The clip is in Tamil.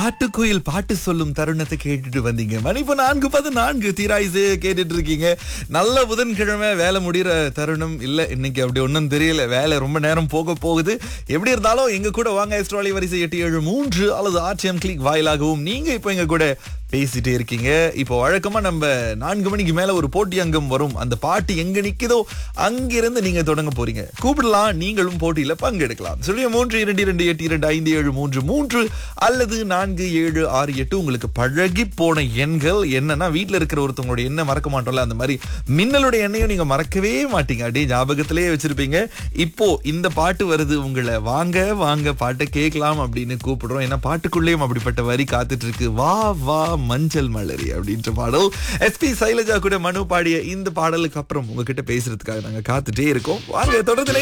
காட்டுக்குயில் பாட்டு சொல்லும் தருணத்தை கேட்டுட்டு வந்தீங்க மணி இப்போ நான்கு பதினான்கு தீராய்ஸு கேட்டுட்டு இருக்கீங்க நல்ல புதன்கிழமை வேலை முடிகிற தருணம் இல்ல இன்னைக்கு அப்படி ஒன்றும் தெரியல வேலை ரொம்ப நேரம் போக போகுது எப்படி இருந்தாலும் எங்க கூட வாங்க எஸ்ட்ராலி வரிசை எட்டு ஏழு மூன்று அல்லது ஆர்டிஎம் கிளிக் வாயிலாகவும் நீங்க இப்போ எங்க கூட பேசிட்டே இருக்கீங்க இப்போ வழக்கமா நம்ம நான்கு மணிக்கு மேல ஒரு போட்டி அங்கம் வரும் அந்த பாட்டு எங்க நிக்குதோ அங்கிருந்து நீங்க தொடங்க போறீங்க கூப்பிடலாம் நீங்களும் போட்டியில பங்கெடுக்கலாம் சொல்லிய மூன்று இரண்டு இரண்டு எட்டு இரண்டு ஐந்து ஏழு மூன்று மூன்று அல்லது நான்கு ஏழு ஆறு எட்டு உங்களுக்கு பழகி போன எண்கள் என்னன்னா வீட்ல இருக்கிற ஒருத்தவங்களுடைய எண்ணை மறக்க மாட்டோம்ல அந்த மாதிரி மின்னலுடைய எண்ணையும் நீங்க மறக்கவே மாட்டீங்க அப்படியே ஞாபகத்திலேயே வச்சிருப்பீங்க இப்போ இந்த பாட்டு வருது உங்களை வாங்க வாங்க பாட்டை கேட்கலாம் அப்படின்னு கூப்பிடுறோம் ஏன்னா பாட்டுக்குள்ளேயும் அப்படிப்பட்ட வரி காத்துட்டு இருக்கு வா வா மஞ்சள் மலரி அப்படின்ற பாடல் எஸ்பி சைலஜா கூட மனு பாடிய இந்த பாடலுக்கு அப்புறம் உங்ககிட்ட பேசுறதுக்காக நாங்க காத்துட்டே இருக்கோம் வாங்க தொடர்ந்து